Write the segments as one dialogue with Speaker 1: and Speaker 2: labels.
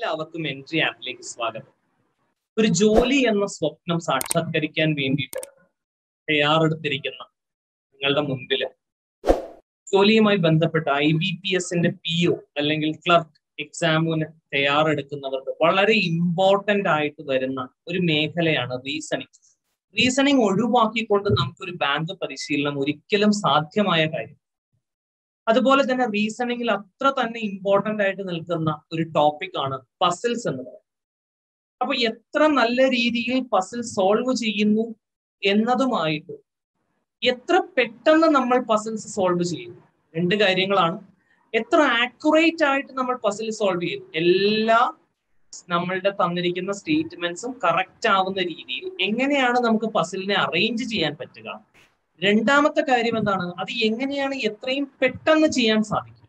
Speaker 1: എല്ലാവർക്കും എൻട്രി ആപ്പിലേക്ക് സ്വാഗതം ഒരു ജോലി എന്ന സ്വപ്നം സാക്ഷാത്കരിക്കാൻ വേണ്ടിയിട്ട് തയ്യാറെടുത്തിരിക്കുന്ന നിങ്ങളുടെ മുൻപില് ജോലിയുമായി ബന്ധപ്പെട്ട ഐ ബി പി എസിന്റെ പി ഒ അല്ലെങ്കിൽ ക്ലർക്ക് എക്സാമിന് തയ്യാറെടുക്കുന്നവർക്ക് വളരെ ഇമ്പോർട്ടന്റ് ആയിട്ട് വരുന്ന ഒരു മേഖലയാണ് റീസണിങ് റീസണിങ് ഒഴിവാക്കിക്കൊണ്ട് നമുക്കൊരു ബാങ്ക് പരിശീലനം ഒരിക്കലും സാധ്യമായ കാര്യം അതുപോലെ തന്നെ റീസണിങ്ങിൽ അത്ര തന്നെ ഇമ്പോർട്ടന്റ് ആയിട്ട് നിൽക്കുന്ന ഒരു ടോപ്പിക് ആണ് പസിൽസ് എന്ന് പറയുന്നത് അപ്പൊ എത്ര നല്ല രീതിയിൽ പസിൽ സോൾവ് ചെയ്യുന്നു എന്നതുമായിട്ട് എത്ര പെട്ടെന്ന് നമ്മൾ പസിൽസ് സോൾവ് ചെയ്യുന്നു രണ്ട് കാര്യങ്ങളാണ് എത്ര ആക്യുറേറ്റ് ആയിട്ട് നമ്മൾ പസിൽ സോൾവ് ചെയ്യുന്നു എല്ലാ നമ്മളുടെ തന്നിരിക്കുന്ന സ്റ്റേറ്റ്മെന്റ്സും കറക്റ്റ് ആവുന്ന രീതിയിൽ എങ്ങനെയാണ് നമുക്ക് പസിലിനെ അറേഞ്ച് ചെയ്യാൻ പറ്റുക രണ്ടാമത്തെ കാര്യം എന്താണ് അത് എങ്ങനെയാണ് എത്രയും പെട്ടെന്ന് ചെയ്യാൻ സാധിക്കും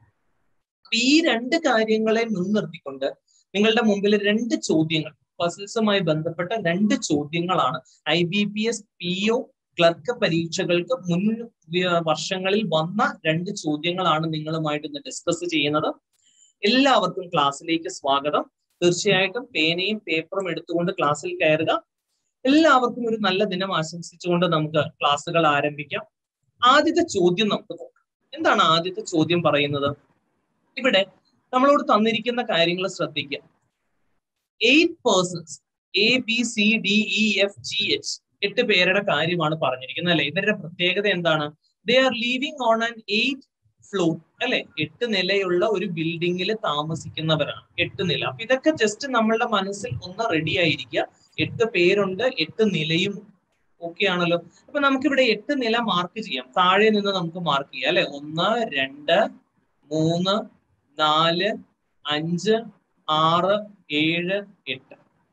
Speaker 1: ഈ രണ്ട് കാര്യങ്ങളെ മുൻനിർത്തിക്കൊണ്ട് നിങ്ങളുടെ മുമ്പിൽ രണ്ട് ചോദ്യങ്ങൾ പസിൽസുമായി ബന്ധപ്പെട്ട രണ്ട് ചോദ്യങ്ങളാണ് I B P S P O clerk പരീക്ഷകൾക്ക് മുൻ വർഷങ്ങളിൽ വന്ന രണ്ട് ചോദ്യങ്ങളാണ് നിങ്ങളുമായിട്ട് ഇന്ന് ഡിസ്കസ് ചെയ്യുന്നത് എല്ലാവർക്കും ക്ലാസ്സിലേക്ക് സ്വാഗതം തീർച്ചയായിട്ടും പേനയും പേപ്പറും എടുത്തുകൊണ്ട് ക്ലാസ്സിൽ കയറുക എല്ലാവർക്കും ഒരു നല്ല ദിനം ആശംസിച്ചുകൊണ്ട് നമുക്ക് ക്ലാസ്സുകൾ ആരംഭിക്കാം ആദ്യത്തെ ചോദ്യം നമുക്ക് നോക്കാം എന്താണ് ആദ്യത്തെ ചോദ്യം പറയുന്നത് ഇവിടെ നമ്മളോട് തന്നിരിക്കുന്ന കാര്യങ്ങൾ ശ്രദ്ധിക്കുക eight persons A B C D E F G H എട്ട് പേരുടെ കാര്യമാണ് പറഞ്ഞിരിക്കുന്നത് അല്ലെ ഇവരുടെ പ്രത്യേകത എന്താണ് they are living on an eight floor അല്ലെ എട്ട് നിലയുള്ള ഒരു ബിൽഡിങ്ങിൽ താമസിക്കുന്നവരാണ് എട്ട് നില അപ്പൊ ഇതൊക്കെ ജസ്റ്റ് നമ്മളുടെ മനസ്സിൽ ഒന്ന് റെഡി ആയിരിക്കുക എട്ട് പേരുണ്ട് എട്ട് നിലയും ഓക്കെ ആണല്ലോ അപ്പൊ നമുക്കിവിടെ എട്ട് നില മാർക്ക് ചെയ്യാം താഴെ നിന്ന് നമുക്ക് മാർക്ക് ചെയ്യാം അല്ലെ ഒന്ന് രണ്ട് മൂന്ന് നാല് അഞ്ച് ആറ് ഏഴ് എട്ട്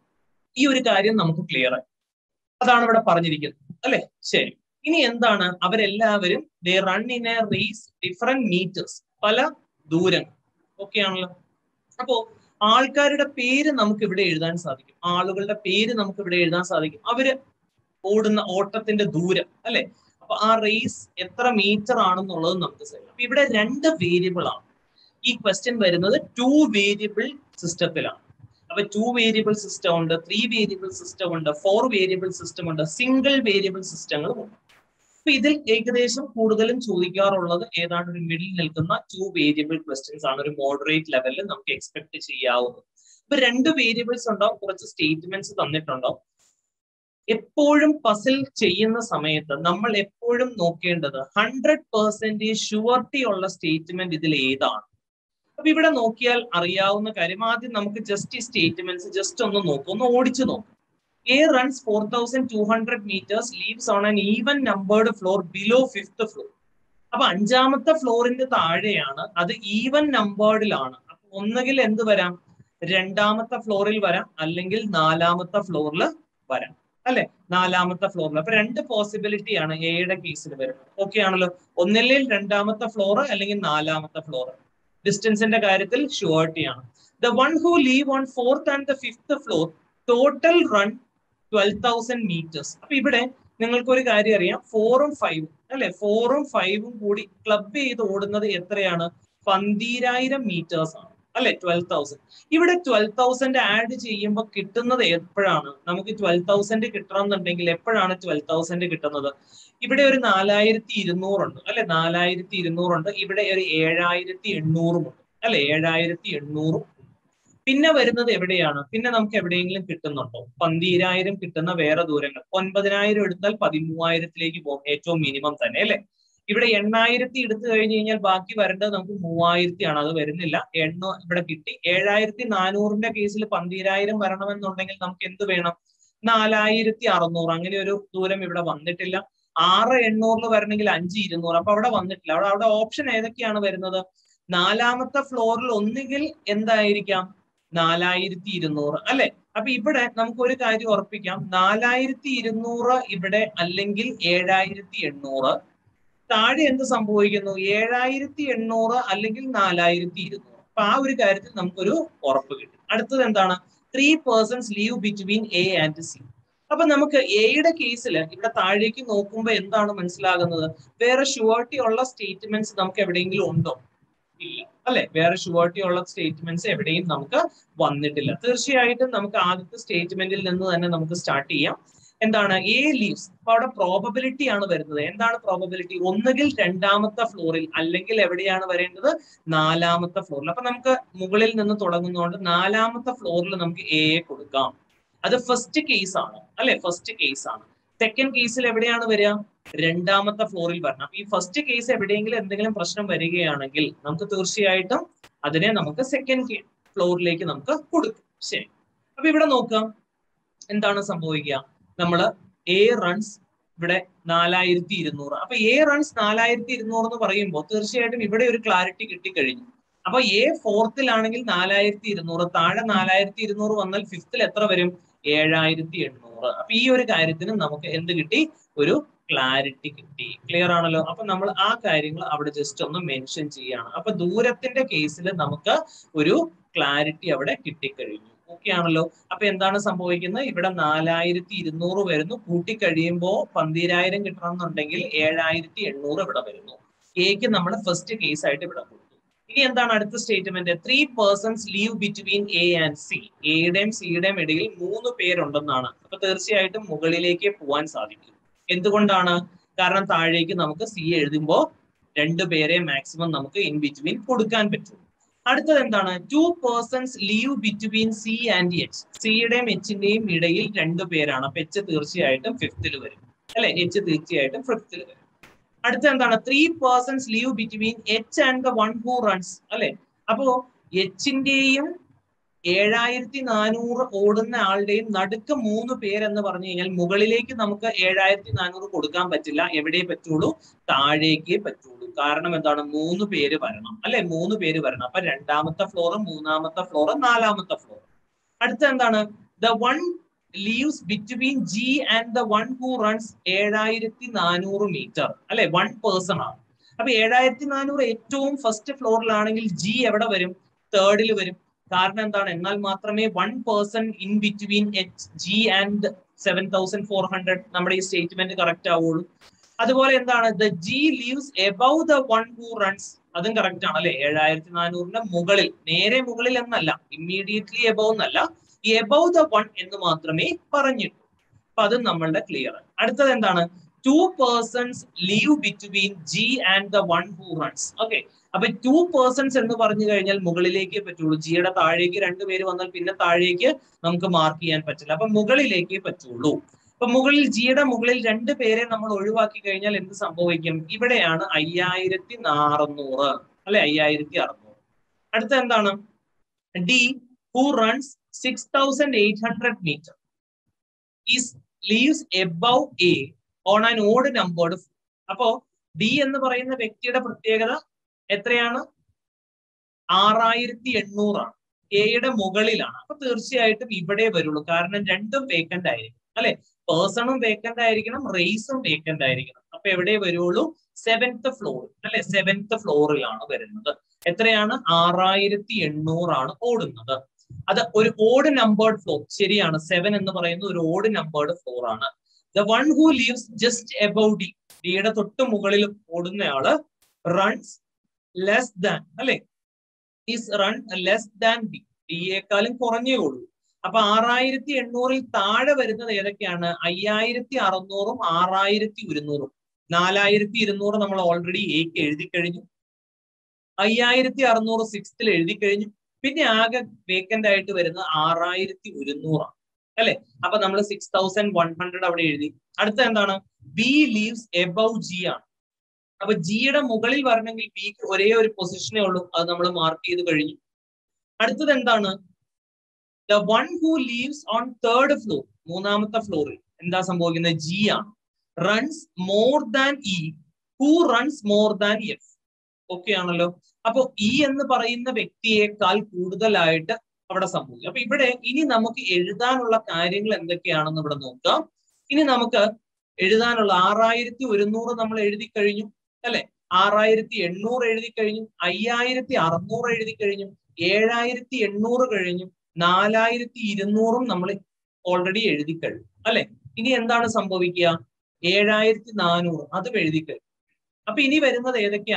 Speaker 1: ഈ ഒരു കാര്യം നമുക്ക് ക്ലിയർ ആയി അതാണ് ഇവിടെ പറഞ്ഞിരിക്കുന്നത് അല്ലെ ശരി ഇനി എന്താണ് അവരെല്ലാവരും they run in a race different meters പല ദൂരങ്ങൾ ഓക്കെ ആണല്ലോ അപ്പോ ആൾക്കാരുടെ പേര് നമുക്ക് ഇവിടെ എഴുതാൻ സാധിക്കും ആളുകളുടെ പേര് നമുക്ക് ഇവിടെ എഴുതാൻ സാധിക്കും അവര് ഓടുന്ന ഓട്ടത്തിന്റെ ദൂരം അല്ലെ അപ്പൊ ആ റേസ് എത്ര മീറ്റർ ആണെന്നുള്ളത് നമുക്ക് അറിയാം അപ്പൊ ഇവിടെ രണ്ട് വേരിയബിൾ ആണ് ഈ ക്വസ്റ്റ്യൻ വരുന്നത് ടു വേരിയബിൾ സിസ്റ്റത്തിലാണ് അപ്പൊ ടു വേരിയബിൾ സിസ്റ്റം ഉണ്ട് ത്രീ വേരിയബിൾ സിസ്റ്റം ഉണ്ട് ഫോർ വേരിയബിൾ സിസ്റ്റം ഉണ്ട് സിംഗിൾ വേരിയബിൾ സിസ്റ്റങ്ങളും ഉണ്ട് അപ്പൊ ഇതിൽ ഏകദേശം കൂടുതലും ചോദിക്കാറുള്ളത് ഏതാണ്ട് ഒരു മിഡിൽ നിൽക്കുന്ന ടു വേരിയബിൾ ക്വസ്റ്റ്യൻസ് ആണ് ഒരു മോഡറേറ്റ് ലെവലിൽ നമുക്ക് എക്സ്പെക്ട് ചെയ്യാവുന്നത് ഇപ്പൊ രണ്ട് വേരിയബിൾസ് ഉണ്ടാവും കുറച്ച് സ്റ്റേറ്റ്മെന്റ്സ് തന്നിട്ടുണ്ടാവും എപ്പോഴും പസിൽ ചെയ്യുന്ന സമയത്ത് നമ്മൾ എപ്പോഴും നോക്കേണ്ടത് ഹൺഡ്രഡ് പെർസെന്റേജ് ഷുവർട്ടി ഉള്ള സ്റ്റേറ്റ്മെന്റ് ഇതിൽ ഏതാണ് അപ്പൊ ഇവിടെ നോക്കിയാൽ അറിയാവുന്ന കാര്യം ആദ്യം നമുക്ക് ജസ്റ്റ് ഈ സ്റ്റേറ്റ്മെന്റ്സ് ജസ്റ്റ് ഒന്ന് നോക്കും ഒന്ന് ഓടിച്ചു നോക്കും A runs four thousand two hundred meters lives on an even numbered floor below fifth floor അപ്പൊ അഞ്ചാമത്തെ ഫ്ലോറിന്റെ താഴെയാണ് അത് ഈവൻ നമ്പേർഡിലാണ് അപ്പൊ ഒന്നുകിൽ എന്ത് വരാം രണ്ടാമത്തെ ഫ്ലോറിൽ വരാം അല്ലെങ്കിൽ നാലാമത്തെ ഫ്ലോറിൽ വരാം അല്ലെ നാലാമത്തെ ഫ്ലോറിൽ അപ്പൊ രണ്ട് പോസിബിലിറ്റി ആണ് എയുടെ കേസിൽ വരുന്നത് ഓക്കെ ആണല്ലോ ഒന്നില്ലെങ്കിൽ രണ്ടാമത്തെ ഫ്ലോർ അല്ലെങ്കിൽ നാലാമത്തെ ഫ്ലോർ ഡിസ്റ്റൻസിന്റെ കാര്യത്തിൽ ഷുവർട്ടി ആണ് the one who live on fourth and the fifth floor total run twelve thousand meters അപ്പൊ ഇവിടെ നിങ്ങൾക്ക് ഒരു കാര്യം അറിയാം ഫോറും ഫൈവും അല്ലെ ഫോറും ഫൈവും കൂടി ക്ലബ് ചെയ്ത് ഓടുന്നത് എത്രയാണ് പന്തീരായിരം മീറ്റേഴ്സ് ആണ് അല്ലെ ട്വൽവ് തൗസൻഡ് ഇവിടെ ട്വൽവ് തൗസൻഡ് ആഡ് ചെയ്യുമ്പോൾ കിട്ടുന്നത് എപ്പോഴാണ് നമുക്ക് ട്വൽവ് തൗസൻഡ് കിട്ടണം എന്നുണ്ടെങ്കിൽ എപ്പോഴാണ് ട്വൽവ് തൗസൻഡ് കിട്ടുന്നത് ഇവിടെ ഒരു നാലായിരത്തി ഇരുന്നൂറുണ്ട് അല്ലെ നാലായിരത്തി ഇരുന്നൂറുണ്ട് ഇവിടെ ഒരു ഏഴായിരത്തി എണ്ണൂറും ഉണ്ട് അല്ലെ ഏഴായിരത്തി എണ്ണൂറും പിന്നെ വരുന്നത് എവിടെയാണ് പിന്നെ നമുക്ക് എവിടെയെങ്കിലും കിട്ടുന്നുണ്ടോ പന്തീരായിരം കിട്ടുന്ന വേറെ ദൂരങ്ങൾ ഒൻപതിനായിരം എടുത്താൽ പതിമൂവായിരത്തിലേക്ക് പോകും ഏറ്റവും മിനിമം തന്നെ അല്ലെ ഇവിടെ എണ്ണായിരത്തി എടുത്തു കഴിഞ്ഞു കഴിഞ്ഞാൽ ബാക്കി വരേണ്ടത് നമുക്ക് മൂവായിരത്തി ആണ് അത് വരുന്നില്ല എണ്ണ ഇവിടെ കിട്ടി ഏഴായിരത്തി നാനൂറിന്റെ കേസിൽ പന്തീരായിരം വരണമെന്നുണ്ടെങ്കിൽ നമുക്ക് എന്ത് വേണം നാലായിരത്തി അറുന്നൂറ് അങ്ങനെ ഒരു ദൂരം ഇവിടെ വന്നിട്ടില്ല ആറ് എണ്ണൂറിൽ വരണമെങ്കിൽ അഞ്ച് ഇരുന്നൂറ് അപ്പൊ അവിടെ വന്നിട്ടില്ല അവിടെ അവിടെ ഓപ്ഷൻ ഏതൊക്കെയാണ് വരുന്നത് നാലാമത്തെ ഫ്ലോറിൽ ഒന്നുകിൽ എന്തായിരിക്കാം നാലായിരത്തി ഇരുന്നൂറ് അല്ലെ അപ്പൊ ഇവിടെ നമുക്ക് ഒരു കാര്യം ഉറപ്പിക്കാം നാലായിരത്തി ഇരുന്നൂറ് ഇവിടെ അല്ലെങ്കിൽ ഏഴായിരത്തി എണ്ണൂറ് താഴെ എന്ത് സംഭവിക്കുന്നു ഏഴായിരത്തി എണ്ണൂറ് അല്ലെങ്കിൽ നാലായിരത്തി ഇരുന്നൂറ് അപ്പൊ ആ ഒരു കാര്യത്തിൽ നമുക്കൊരു ഉറപ്പ് കിട്ടും അടുത്തത് എന്താണ് three persons live between A and C അപ്പൊ നമുക്ക് എയുടെ കേസിൽ ഇവിടെ താഴേക്ക് നോക്കുമ്പോൾ എന്താണ് മനസ്സിലാകുന്നത് വേറെ ഷുവർട്ടി ഉള്ള സ്റ്റേറ്റ്മെന്റ്സ് നമുക്ക് എവിടെയെങ്കിലും ഉണ്ടോ ഇല്ല അല്ലെ വേറെ ഷുവർട്ടി ഉള്ള സ്റ്റേറ്റ്മെന്റ്സ് എവിടെയും നമുക്ക് വന്നിട്ടില്ല തീർച്ചയായിട്ടും നമുക്ക് ആദ്യത്തെ സ്റ്റേറ്റ്മെന്റിൽ നിന്ന് തന്നെ നമുക്ക് സ്റ്റാർട്ട് ചെയ്യാം എന്താണ് എ ലീവ്സ് അപ്പൊ അവിടെ പ്രോബബിലിറ്റി ആണ് വരുന്നത് എന്താണ് പ്രോബബിലിറ്റി ഒന്നുകിൽ രണ്ടാമത്തെ ഫ്ലോറിൽ അല്ലെങ്കിൽ എവിടെയാണ് വരേണ്ടത് നാലാമത്തെ ഫ്ലോറിൽ അപ്പൊ നമുക്ക് മുകളിൽ നിന്ന് തുടങ്ങുന്നതുകൊണ്ട് നാലാമത്തെ ഫ്ലോറിൽ നമുക്ക് എ കൊടുക്കാം അത് ഫസ്റ്റ് കേസ് ആണ് അല്ലെ ഫസ്റ്റ് കേസ് ആണ് സെക്കൻഡ് കേസിൽ എവിടെയാണ് വരിക രണ്ടാമത്തെ ഫ്ലോറിൽ വരണം അപ്പൊ ഈ ഫസ്റ്റ് കേസ് എവിടെയെങ്കിലും എന്തെങ്കിലും പ്രശ്നം വരികയാണെങ്കിൽ നമുക്ക് തീർച്ചയായിട്ടും അതിനെ നമുക്ക് സെക്കൻഡ് ഫ്ലോറിലേക്ക് നമുക്ക് കൊടുക്കും ശരി അപ്പൊ ഇവിടെ നോക്കാം എന്താണ് സംഭവിക്കുക നമ്മള് എ റൺസ് ഇവിടെ നാലായിരത്തി ഇരുന്നൂറ് അപ്പൊ എ റൺസ് നാലായിരത്തി ഇരുന്നൂറ് എന്ന് പറയുമ്പോൾ തീർച്ചയായിട്ടും ഇവിടെ ഒരു ക്ലാരിറ്റി കിട്ടിക്കഴിഞ്ഞു അപ്പൊ എ ഫോർത്തിലാണെങ്കിൽ നാലായിരത്തി ഇരുന്നൂറ് താഴെ നാലായിരത്തി ഇരുന്നൂറ് വന്നാൽ ഫിഫ്തിൽ എത്ര വരും ഏഴായിരത്തി എണ്ണൂറ് അപ്പൊ ഈ ഒരു കാര്യത്തിന് നമുക്ക് എന്ത് കിട്ടി ഒരു ക്ലാരിറ്റി കിട്ടി ക്ലിയർ ആണല്ലോ അപ്പൊ നമ്മൾ ആ കാര്യങ്ങൾ അവിടെ ജസ്റ്റ് ഒന്ന് മെൻഷൻ ചെയ്യാണ് അപ്പൊ ദൂരത്തിന്റെ കേസിൽ നമുക്ക് ഒരു ക്ലാരിറ്റി അവിടെ കിട്ടിക്കഴിഞ്ഞു ഓക്കെ ആണല്ലോ അപ്പൊ എന്താണ് സംഭവിക്കുന്നത് ഇവിടെ നാലായിരത്തി ഇരുന്നൂറ് വരുന്നു കൂട്ടിക്കഴിയുമ്പോ പന്തിരായിരം കിട്ടണമെന്നുണ്ടെങ്കിൽ ഏഴായിരത്തി എണ്ണൂറ് ഇവിടെ വരുന്നു എക്ക് നമ്മൾ ഫസ്റ്റ് കേസ് ആയിട്ട് ഇവിടെ കൊടുത്തു ഇനി എന്താണ് അടുത്ത statement three persons live between A and C എയുടെയും സിയുടെയും ഇടയിൽ മൂന്ന് പേരുണ്ടെന്നാണ് അപ്പൊ തീർച്ചയായിട്ടും മുകളിലേക്ക് പോവാൻ സാധിക്കും എന്തുകൊണ്ടാണ് കാരണം താഴേക്ക് നമുക്ക് സി എഴുതുമ്പോൾ രണ്ടു പേരെ മാക്സിമം നമുക്ക് ഇൻ ബിറ്റ്വീൻ കൊടുക്കാൻ പറ്റും അടുത്തത് എന്താണ് two persons live between C and H സിയുടെയും എച്ചിന്റെയും ഇടയിൽ രണ്ടു പേരാണ് അപ്പൊ എച്ച് തീർച്ചയായിട്ടും ഫിഫ്തിൽ വരും അല്ലെ എച്ച് തീർച്ചയായിട്ടും ഫിഫ്തിൽ വരും അടുത്ത എന്താണ് three persons live between H and the one who runs അല്ലെ അപ്പോ എച്ചിന്റെയും ഏഴായിരത്തി നാനൂറ് ഓടുന്ന ആളുടെയും നടുക്ക് മൂന്ന് പേരെന്ന് പറഞ്ഞു കഴിഞ്ഞാൽ മുകളിലേക്ക് നമുക്ക് ഏഴായിരത്തി നാനൂറ് കൊടുക്കാൻ പറ്റില്ല എവിടെ പറ്റുള്ളൂ താഴേക്കേ പറ്റുള്ളൂ കാരണം എന്താണ് മൂന്ന് പേര് വരണം അല്ലെ മൂന്ന് പേര് വരണം അപ്പൊ രണ്ടാമത്തെ ഫ്ലോർ മൂന്നാമത്തെ ഫ്ലോർ നാലാമത്തെ ഫ്ലോർ അടുത്ത എന്താണ് the one lives between G and the one who runs ഏഴായിരത്തി നാനൂറ് മീറ്റർ അല്ലെ വൺ പേഴ്സൺ ആണ് അപ്പൊ ഏഴായിരത്തി നാനൂറ് ഏറ്റവും ഫസ്റ്റ് ഫ്ലോറിലാണെങ്കിൽ ജി എവിടെ വരും തേർഡിൽ വരും കാരണം എന്താണ് എന്നാൽ മാത്രമേ one person in between H G and seven thousand four hundred നമ്മുടെ ഈ സ്റ്റേറ്റ്മെന്റ് കറക്റ്റ് ആവുള്ളൂ അതുപോലെ എന്താണ് the G lives above the one who runs അതും കറക്റ്റ് ആണ് അല്ലെ ഏഴായിരത്തി നാനൂറിന്റെ മുകളിൽ നേരെ മുകളിൽ എന്നല്ല ഇമ്മീഡിയറ്റ്ലി എബവ് എന്നല്ല എബവ് ദ വൺ എന്ന് മാത്രമേ പറഞ്ഞിട്ടു അപ്പൊ അത് നമ്മളുടെ ക്ലിയർ അടുത്തത് എന്താണ് two persons live between G and the one who runs okay അപ്പൊ ടു പേഴ്സൺസ് എന്ന് പറഞ്ഞു കഴിഞ്ഞാൽ മുകളിലേക്കേ പറ്റുള്ളൂ ജിയുടെ താഴേക്ക് രണ്ടുപേര് വന്നാൽ പിന്നെ താഴേക്ക് നമുക്ക് മാർക്ക് ചെയ്യാൻ പറ്റില്ല അപ്പൊ മുകളിലേക്കേ പറ്റുള്ളൂ അപ്പൊ മുകളിൽ ജിയുടെ മുകളിൽ രണ്ട് പേരെ നമ്മൾ ഒഴിവാക്കി കഴിഞ്ഞാൽ എന്ത് സംഭവിക്കും ഇവിടെയാണ് അയ്യായിരത്തി അറുന്നൂറ് അല്ലെ അയ്യായിരത്തി അറുന്നൂറ് അടുത്ത എന്താണ് D who runs six thousand eight hundred meter is lives above A on an odd numbered അപ്പോ ഡി എന്ന് പറയുന്ന വ്യക്തിയുടെ പ്രത്യേകത എത്രയാണ് ആറായിരത്തി എണ്ണൂറാണ് എയുടെ മുകളിലാണ് അപ്പൊ തീർച്ചയായിട്ടും ഇവിടെ വരുള്ളൂ കാരണം രണ്ടും വേക്കന്റ് ആയിരിക്കും അല്ലെ പേഴ്സണും വേക്കന്റ് ആയിരിക്കണം റേസും വേക്കന്റ് ആയിരിക്കണം അപ്പൊ എവിടെ വരുള്ളൂ സെവൻത്ത് ഫ്ലോർ അല്ലെ സെവൻത്ത് ഫ്ലോറിലാണ് വരുന്നത് എത്രയാണ് ആറായിരത്തി എണ്ണൂറാണ് ഓടുന്നത് അത് ഒരു ഓഡ് നമ്പേർഡ് ഫ്ലോർ ശരിയാണ് സെവൻ എന്ന് പറയുന്നത് ഒരു ഓഡ് നമ്പേർഡ് ഫ്ലോർ ആണ് the one who lives just above D ഡിയുടെ തൊട്ട് മുകളിൽ ഓടുന്നയാള് റൺസ് ലെസ് ദാൻ അല്ലെ is run less than D ഡിയേക്കാളും കുറഞ്ഞേ ഉള്ളൂ അപ്പൊ ആറായിരത്തി എണ്ണൂറിൽ താഴെ വരുന്നത് ഏതൊക്കെയാണ് അയ്യായിരത്തി അറുന്നൂറും ആറായിരത്തി ഒരുന്നൂറും നാലായിരത്തി ഇരുന്നൂറ് നമ്മൾ ഓൾറെഡി എക്ക് എഴുതി കഴിഞ്ഞു അയ്യായിരത്തി അറുന്നൂറ് സിക്സ്ത്തിൽ എഴുതി കഴിഞ്ഞു പിന്നെ ആകെ വേക്കന്റ് ആയിട്ട് വരുന്ന ആറായിരത്തി ഒരുന്നൂറാണ് അല്ലെ അപ്പൊ നമ്മൾ സിക്സ് തൗസൻഡ് വൺ ഹൺഡ്രഡ് അവിടെ എഴുതി അടുത്ത എന്താണ് ബി ലീവ്സ് എബവ് ജി ആണ് അപ്പൊ ജിയുടെ മുകളിൽ വരണമെങ്കിൽ ബിക്ക് ഒരേ ഒരു പൊസിഷനേ ഉള്ളൂ അത് നമ്മൾ മാർക്ക് ചെയ്ത് കഴിഞ്ഞു അടുത്തത് എന്താണ് the one who lives on third floor മൂന്നാമത്തെ ഫ്ലോറിൽ എന്താ സംഭവിക്കുന്നത് ജി ആണ് runs more than E who runs more than F okay ആണല്ലോ അപ്പൊ ഇ എന്ന് പറയുന്ന വ്യക്തിയേക്കാൾ കൂടുതലായിട്ട് അവിടെ സംഭവിക്കും അപ്പൊ ഇവിടെ ഇനി നമുക്ക് എഴുതാനുള്ള കാര്യങ്ങൾ എന്തൊക്കെയാണെന്ന് ഇവിടെ നോക്കാം ഇനി നമുക്ക് എഴുതാനുള്ള ആറായിരത്തി ഒരുന്നൂറ് നമ്മൾ എഴുതി കഴിഞ്ഞു അല്ലെ ആറായിരത്തി എണ്ണൂറ് എഴുതി കഴിഞ്ഞു അയ്യായിരത്തി അറുന്നൂറ് എഴുതി കഴിഞ്ഞു ഏഴായിരത്തി എണ്ണൂറ് കഴിഞ്ഞു നാലായിരത്തി ഇരുന്നൂറും നമ്മൾ ഓൾറെഡി എഴുതി കഴിഞ്ഞു അല്ലെ ഇനി എന്താണ് സംഭവിക്കുക ഏഴായിരത്തി നാനൂറ് അതും എഴുതി കഴിഞ്ഞു അപ്പൊ ഇനി വരുന്നത് ഏതൊക്കെയാണ്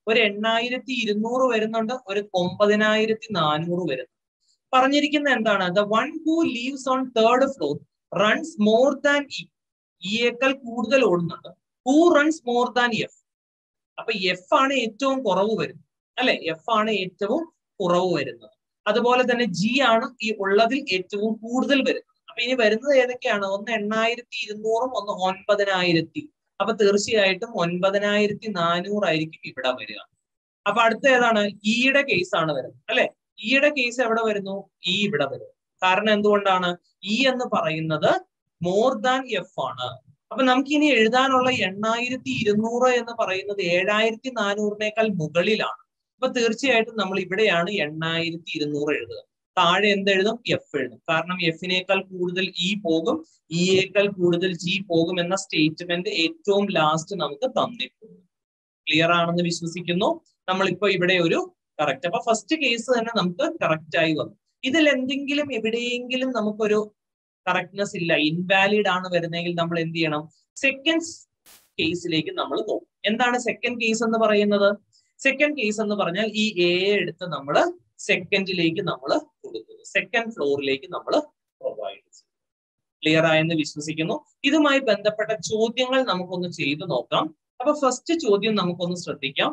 Speaker 1: ഒരു എണ്ണായിരത്തി ഇരുന്നൂറ് വരുന്നുണ്ട് ഒരു ഒമ്പതിനായിരത്തി നാനൂറ് വരുന്നു പറഞ്ഞിരിക്കുന്ന എന്താണ് the one who lives on third floor runs more than E ഇയേക്കാൾ കൂടുതൽ ഓടുന്നുണ്ട് who runs more than F അപ്പൊ എഫ് ആണ് ഏറ്റവും കുറവ് വരുന്നത് അല്ലെ എഫ് ആണ് ഏറ്റവും കുറവ് വരുന്നത് അതുപോലെ തന്നെ ജി ആണ് ഈ ഉള്ളതിൽ ഏറ്റവും കൂടുതൽ വരുന്നത് അപ്പൊ ഇനി വരുന്നത് ഏതൊക്കെയാണ് ഒന്ന് എണ്ണായിരത്തി ഇരുന്നൂറും ഒന്ന് ഒൻപതിനായിരത്തി അപ്പൊ തീർച്ചയായിട്ടും ഒൻപതിനായിരത്തി നാനൂറായിരിക്കും ഇവിടെ വരിക അപ്പൊ അടുത്ത ഏതാണ് ഇയുടെ കേസ് ആണ് വരുന്നത് അല്ലെ ഇയുടെ കേസ് എവിടെ വരുന്നു ഇ ഇവിടെ വരുന്നു കാരണം എന്തുകൊണ്ടാണ് ഇ എന്ന് പറയുന്നത് മോർ ദാൻ എഫ് ആണ് അപ്പൊ നമുക്ക് ഇനി എഴുതാനുള്ള എണ്ണായിരത്തി ഇരുന്നൂറ് എന്ന് പറയുന്നത് ഏഴായിരത്തി നാനൂറിനേക്കാൾ മുകളിലാണ് അപ്പൊ തീർച്ചയായിട്ടും നമ്മൾ ഇവിടെയാണ് എണ്ണായിരത്തി ഇരുന്നൂറ് എഴുതുക താഴെ എന്തെഴുതും എഫ് എഴുതും കാരണം എഫിനേക്കാൾ കൂടുതൽ ഇ പോകും ഇയേക്കാൾ കൂടുതൽ ജി പോകും എന്ന സ്റ്റേറ്റ്മെന്റ് ഏറ്റവും ലാസ്റ്റ് നമുക്ക് തന്നിട്ടുണ്ട് ക്ലിയർ ആണെന്ന് വിശ്വസിക്കുന്നു നമ്മളിപ്പോ ഇവിടെ ഒരു കറക്റ്റ് അപ്പൊ ഫസ്റ്റ് കേസ് തന്നെ നമുക്ക് കറക്റ്റ് ആയി വന്നു ഇതിൽ എന്തെങ്കിലും എവിടെയെങ്കിലും നമുക്കൊരു കറക്റ്റ്നെസ് ഇല്ല ഇൻവാലിഡ് ആണ് വരുന്നതെങ്കിൽ നമ്മൾ എന്ത് ചെയ്യണം സെക്കൻഡ് കേസിലേക്ക് നമ്മൾ പോകും എന്താണ് സെക്കൻഡ് കേസ് എന്ന് പറയുന്നത് സെക്കൻഡ് കേസ് എന്ന് പറഞ്ഞാൽ ഈ എ എടുത്ത് നമ്മൾ സെക്കൻഡിലേക്ക് നമ്മൾ കൊടുക്കുന്നു സെക്കൻഡ് ഫ്ലോറിലേക്ക് നമ്മൾ പ്രൊവൈഡ് ചെയ്യും ക്ലിയർ ആയെന്ന് വിശ്വസിക്കുന്നു ഇതുമായി ബന്ധപ്പെട്ട ചോദ്യങ്ങൾ നമുക്കൊന്ന് ചെയ്തു നോക്കാം അപ്പൊ ഫസ്റ്റ് ചോദ്യം നമുക്കൊന്ന് ശ്രദ്ധിക്കാം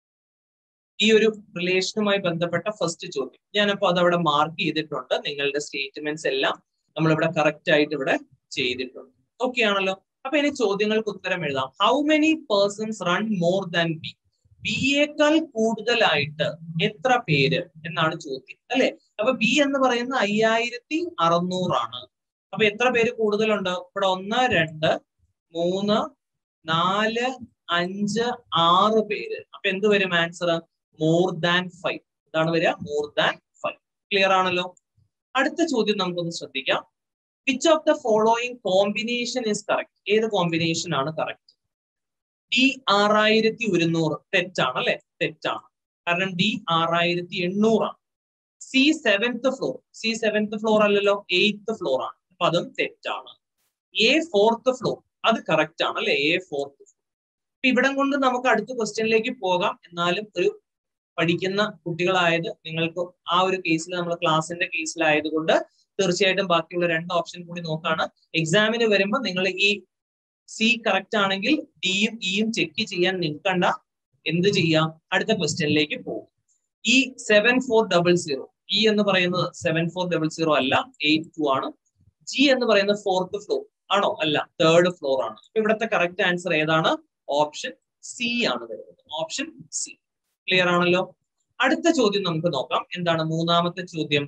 Speaker 1: ഈ ഒരു റിലേഷനുമായി ബന്ധപ്പെട്ട ഫസ്റ്റ് ചോദ്യം ഞാനപ്പോ അതവിടെ മാർക്ക് ചെയ്തിട്ടുണ്ട് നിങ്ങളുടെ സ്റ്റേറ്റ്മെന്റ്സ് എല്ലാം നമ്മളിവിടെ കറക്റ്റ് ആയിട്ട് ഇവിടെ ചെയ്തിട്ടുണ്ട് ഓക്കെ ആണല്ലോ അപ്പൊ ഇനി ചോദ്യങ്ങൾക്ക് ഉത്തരം എഴുതാം how many persons run more than B ബിയേക്കാൾ കൂടുതലായിട്ട് എത്ര പേര് എന്നാണ് ചോദ്യം അല്ലെ അപ്പൊ ബി എന്ന് പറയുന്ന അയ്യായിരത്തി അറുന്നൂറാണ് അപ്പൊ എത്ര പേര് കൂടുതലുണ്ട് ഇവിടെ ഒന്ന് രണ്ട് മൂന്ന് നാല് അഞ്ച് ആറ് പേര് അപ്പൊ എന്ത് വരും ആൻസർ മോർ ദാൻ ഫൈവ് എന്താണ് വരിക മോർ ദാൻ ഫൈവ് ക്ലിയർ ആണല്ലോ അടുത്ത ചോദ്യം നമുക്കൊന്ന് ശ്രദ്ധിക്കാം which of the following combination is correct ഏത് കോമ്പിനേഷൻ ആണ് കറക്റ്റ് ഡി ആറായിരത്തി ഒരുന്നൂറ് തെറ്റാണ് അല്ലെ തെറ്റാണ് കാരണം ഡി ആറായിരത്തി എണ്ണൂറാണ് C seventh floor C seventh floor അല്ലല്ലോ എയ്ത്ത് ഫ്ലോർ ആണ് അപ്പൊ അതും തെറ്റാണ് എ ഫോർത്ത് ഫ്ലോർ അത് കറക്റ്റ് ആണ് അല്ലെ എ ഫോർത്ത് ഫ്ലോർ അപ്പൊ ഇവിടം കൊണ്ട് നമുക്ക് അടുത്ത ക്വസ്റ്റ്യനിലേക്ക് പോകാം എന്നാലും ഒരു പഠിക്കുന്ന കുട്ടികളായത് നിങ്ങൾക്ക് ആ ഒരു കേസിൽ നമ്മൾ ക്ലാസിന്റെ കേസിലായതുകൊണ്ട് തീർച്ചയായിട്ടും ബാക്കിയുള്ള രണ്ട് ഓപ്ഷൻ കൂടി നോക്കാണ് എക്സാമിന് വരുമ്പോൾ നിങ്ങൾ ഈ സി കറക്റ്റ് ആണെങ്കിൽ ഡിയും ഇയും ചെക്ക് ചെയ്യാൻ നിൽക്കണ്ട എന്ത് ചെയ്യാം അടുത്ത ക്വസ്റ്റ്യനിലേക്ക് പോകും ഈ seven four double zero E എന്ന് പറയുന്നത് സെവൻ ഫോർ ഡബിൾ സീറോ അല്ല എയ്റ്റ് ടു ആണ് ജി എന്ന് പറയുന്നത് ഫോർത്ത് ഫ്ലോർ ആണോ അല്ല തേർഡ് ഫ്ലോർ ആണ് ഇവിടുത്തെ കറക്റ്റ് ആൻസർ ഏതാണ് ഓപ്ഷൻ സി ആണ് വരുന്നത് ഓപ്ഷൻ സി ക്ലിയർ ആണല്ലോ അടുത്ത ചോദ്യം നമുക്ക് നോക്കാം എന്താണ് മൂന്നാമത്തെ ചോദ്യം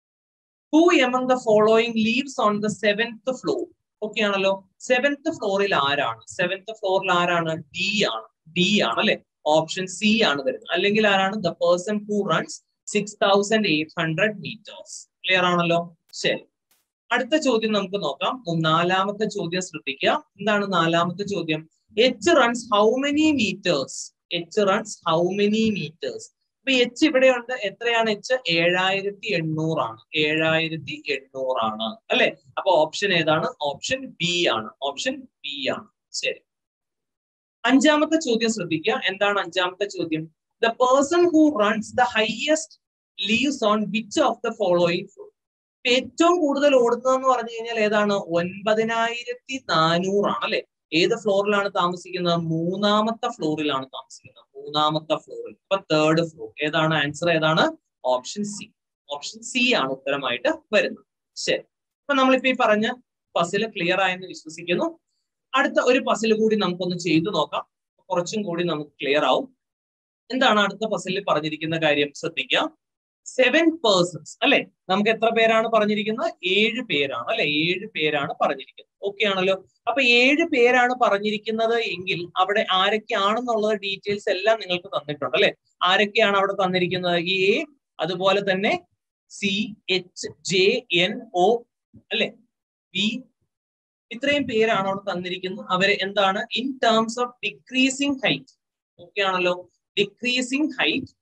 Speaker 1: who among the following lives on the seventh floor okay ആണല്ലോ സെവൻത്ത് ഫ്ലോറിൽ ആരാണ് സെവൻത്ത് ഫ്ലോറിൽ ആരാണ് ഡി ആണ് ഡി ആണ് അല്ലെ ഓപ്ഷൻ സി ആണ് വരുന്നത് അല്ലെങ്കിൽ ആരാണ് the person who runs six thousand eight hundred meters clear ആണല്ലോ ശരി അടുത്ത ചോദ്യം നമുക്ക് നോക്കാം നാലാമത്തെ ചോദ്യം ശ്രദ്ധിക്കുക എന്താണ് നാലാമത്തെ ചോദ്യം H runs how many meters H runs how many meters അപ്പൊ എച്ച് ഇവിടെയുണ്ട് എത്രയാണ് എച്ച് ഏഴായിരത്തി എണ്ണൂറാണ് ഏഴായിരത്തി എണ്ണൂറാണ് അല്ലെ അപ്പൊ ഓപ്ഷൻ ഏതാണ് ഓപ്ഷൻ ബി ആണ് ഓപ്ഷൻ ബി ആണ് ശരി അഞ്ചാമത്തെ ചോദ്യം ശ്രദ്ധിക്കുക എന്താണ് അഞ്ചാമത്തെ ചോദ്യം the person who runs the highest lives on which of the following ഏറ്റവും കൂടുതൽ ഓടുന്നതെന്ന് പറഞ്ഞു കഴിഞ്ഞാൽ ഏതാണ് ഒൻപതിനായിരത്തി നാനൂറാണ് അല്ലെ ഏത് ഫ്ലോറിലാണ് താമസിക്കുന്നത് മൂന്നാമത്തെ ഫ്ലോറിലാണ് താമസിക്കുന്നത് മൂന്നാമത്തെ ഫ്ലോറിൽ അപ്പൊ തേർഡ് ഫ്ലോർ ഏതാണ് ആൻസർ ഏതാണ് ഓപ്ഷൻ സി ഓപ്ഷൻ സി ആണ് ഉത്തരമായിട്ട് വരുന്നത് ശരി അപ്പൊ നമ്മളിപ്പോ ഈ പറഞ്ഞ പസിൽ ക്ലിയർ ആയെന്ന് വിശ്വസിക്കുന്നു അടുത്ത ഒരു പസിൽ കൂടി നമുക്കൊന്ന് ചെയ്തു നോക്കാം കുറച്ചും കൂടി നമുക്ക് ക്ലിയർ ആവും എന്താണ് അടുത്ത പസിലിൽ പറഞ്ഞിരിക്കുന്ന കാര്യം ശ്രദ്ധിക്കുക സെവൻ പേഴ്സൺസ് അല്ലെ നമുക്ക് എത്ര പേരാണ് പറഞ്ഞിരിക്കുന്നത് ഏഴ് പേരാണ് അല്ലെ ഏഴ് പേരാണ് പറഞ്ഞിരിക്കുന്നത് ഓക്കെ ആണല്ലോ അപ്പൊ ഏഴ് പേരാണ് പറഞ്ഞിരിക്കുന്നത് എങ്കിൽ അവിടെ ആരൊക്കെയാണെന്നുള്ളത് ഡീറ്റെയിൽസ് എല്ലാം നിങ്ങൾക്ക് തന്നിട്ടുണ്ട് അല്ലെ ആരൊക്കെയാണ് അവിടെ തന്നിരിക്കുന്നത് എ അതുപോലെ തന്നെ C H J N O അല്ലെ ബി ഇത്രയും പേരാണ് അവിടെ തന്നിരിക്കുന്നത് അവര് എന്താണ് in terms of decreasing height okay ആണല്ലോ decreasing height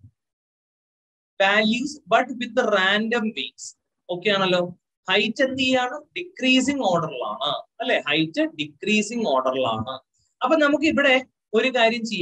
Speaker 1: values but with random weights okay ആണല്ലോ ഹൈറ്റ് എന്ത് ചെയ്യാണ് ഡിക്രീസിങ് ഓർഡറിലാണ് അല്ലെ ഹൈറ്റ് ഡിക്രീസിങ് ഓർഡറിലാണ് അപ്പൊ നമുക്ക് ഇവിടെ ഒരു കാര്യം ചെയ്യാം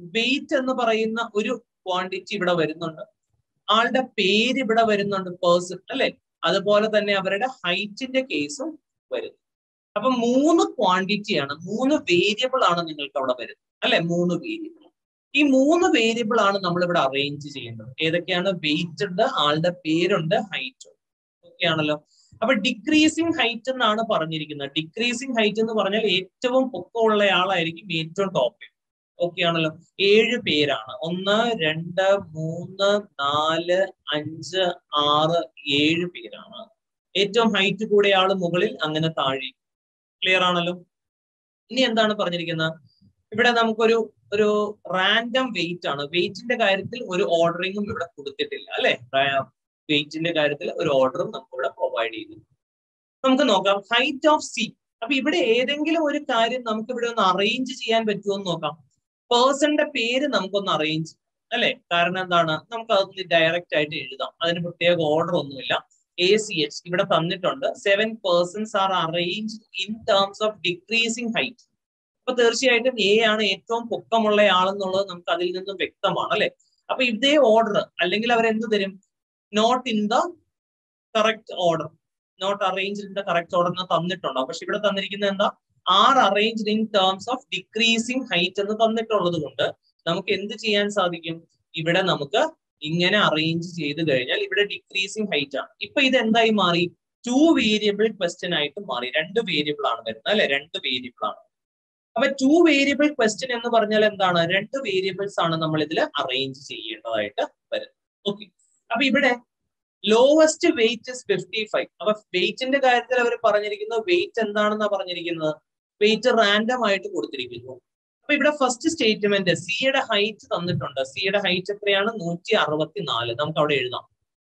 Speaker 1: വെയിറ്റ് എന്ന് പറയുന്ന ഒരു ക്വാണ്ടിറ്റി ഇവിടെ വരുന്നുണ്ട് ആളുടെ പേര് ഇവിടെ വരുന്നുണ്ട് പേഴ്സൺ അല്ലെ അതുപോലെ തന്നെ അവരുടെ ഹൈറ്റിന്റെ കേസും വരുന്നു അപ്പൊ മൂന്ന് ക്വാണ്ടിറ്റിയാണ് മൂന്ന് വേരിയബിൾ ആണ് നിങ്ങൾക്ക് അവിടെ വരുന്നത് അല്ലെ മൂന്ന് വേരിയബിൾ ഈ മൂന്ന് വേരിയബിൾ ആണ് നമ്മൾ ഇവിടെ അറേഞ്ച് ചെയ്യുന്നത് ഏതൊക്കെയാണ് വെയിറ്റ് ഉണ്ട് ആളുടെ പേരുണ്ട് ഹൈറ്റ് ഉണ്ട് ഓക്കെ ആണല്ലോ അപ്പൊ ഡിക്രീസിങ് ഹൈറ്റ് എന്നാണ് പറഞ്ഞിരിക്കുന്നത് ഡിക്രീസിങ് ഹൈറ്റ് എന്ന് പറഞ്ഞാൽ ഏറ്റവും പൊക്കമുള്ള ആളായിരിക്കും ഏറ്റവും ടോപ്പ് ഓക്കെ ആണല്ലോ ഏഴ് പേരാണ് ഒന്ന് രണ്ട് മൂന്ന് നാല് അഞ്ച് ആറ് ഏഴ് പേരാണ് ഏറ്റവും ഹൈറ്റ് കൂടിയ ആള് മുകളിൽ അങ്ങനെ താഴെ ക്ലിയർ ആണല്ലോ ഇനി എന്താണ് പറഞ്ഞിരിക്കുന്നത് ഇവിടെ നമുക്കൊരു ഒരു റാൻഡം വെയിറ്റ് ആണ് വെയിറ്റിന്റെ കാര്യത്തിൽ ഒരു ഓർഡറിങ്ങും ഇവിടെ കൊടുത്തിട്ടില്ല അല്ലെ വെയിറ്റിന്റെ കാര്യത്തിൽ ഒരു ഓർഡറും നമുക്ക് ഇവിടെ പ്രൊവൈഡ് ചെയ്തു നമുക്ക് നോക്കാം ഹൈറ്റ് ഓഫ് സി അപ്പൊ ഇവിടെ ഏതെങ്കിലും ഒരു കാര്യം നമുക്ക് ഇവിടെ ഒന്ന് അറേഞ്ച് ചെയ്യാൻ പറ്റുമോ എന്ന് നോക്കാം പേഴ്സന്റെ പേര് നമുക്കൊന്ന് അറേഞ്ച് അല്ലെ കാരണം എന്താണ് നമുക്ക് അതൊന്ന് ഡയറക്റ്റ് ആയിട്ട് എഴുതാം അതിന് പ്രത്യേക ഓർഡർ ഒന്നുമില്ല എ സി എച്ച് ഇവിടെ തന്നിട്ടുണ്ട് seven persons are arrange in terms of decreasing height അപ്പൊ തീർച്ചയായിട്ടും എ ആണ് ഏറ്റവും പൊക്കമുള്ള ആളെന്നുള്ളത് നമുക്ക് അതിൽ നിന്നും വ്യക്തമാണ് അല്ലെ അപ്പൊ ഇതേ ഓർഡർ അല്ലെങ്കിൽ അവർ എന്ത് തരും not in the correct order not arrange in the correct order എന്ന് തന്നിട്ടുണ്ടോ പക്ഷെ ഇവിടെ തന്നിരിക്കുന്നത് എന്താ are arranged in terms of decreasing height എന്ന് തന്നിട്ടുള്ളത് കൊണ്ട് നമുക്ക് എന്ത് ചെയ്യാൻ സാധിക്കും ഇവിടെ നമുക്ക് ഇങ്ങനെ അറേഞ്ച് ചെയ്ത് കഴിഞ്ഞാൽ ഇവിടെ ഡിക്രീസിങ് ഹൈറ്റ് ആണ് ഇപ്പൊ ഇത് എന്തായി മാറി ടു വേരിയബിൾ ക്വസ്റ്റ്യൻ ആയിട്ട് മാറി രണ്ട് വേരിയബിൾ ആണ് വരുന്നത് അല്ലെ രണ്ട് വേരിയബിൾ ആണ് അപ്പൊ ടു വേരിയബിൾ ക്വസ്റ്റ്യൻ എന്ന് പറഞ്ഞാൽ എന്താണ് രണ്ട് വേരിയബിൾസ് ആണ് നമ്മൾ ഇതിൽ അറേഞ്ച് ചെയ്യേണ്ടതായിട്ട് വരുന്നത് ഓക്കെ അപ്പൊ ഇവിടെ lowest weight is fifty five അപ്പൊ വെയിറ്റിന്റെ കാര്യത്തിൽ അവർ പറഞ്ഞിരിക്കുന്നത് വെയിറ്റ് എന്താണെന്നാ പറഞ്ഞിരിക്കുന്നത് വെയിറ്റ് റാൻഡം ആയിട്ട് കൊടുത്തിരിക്കുന്നു അപ്പൊ ഇവിടെ ഫസ്റ്റ് സ്റ്റേറ്റ്മെന്റ് സിയുടെ ഹൈറ്റ് തന്നിട്ടുണ്ട് സിയുടെ ഹൈറ്റ് എത്രയാണ് നൂറ്റി അറുപത്തി നാല് നമുക്ക് അവിടെ എഴുതാം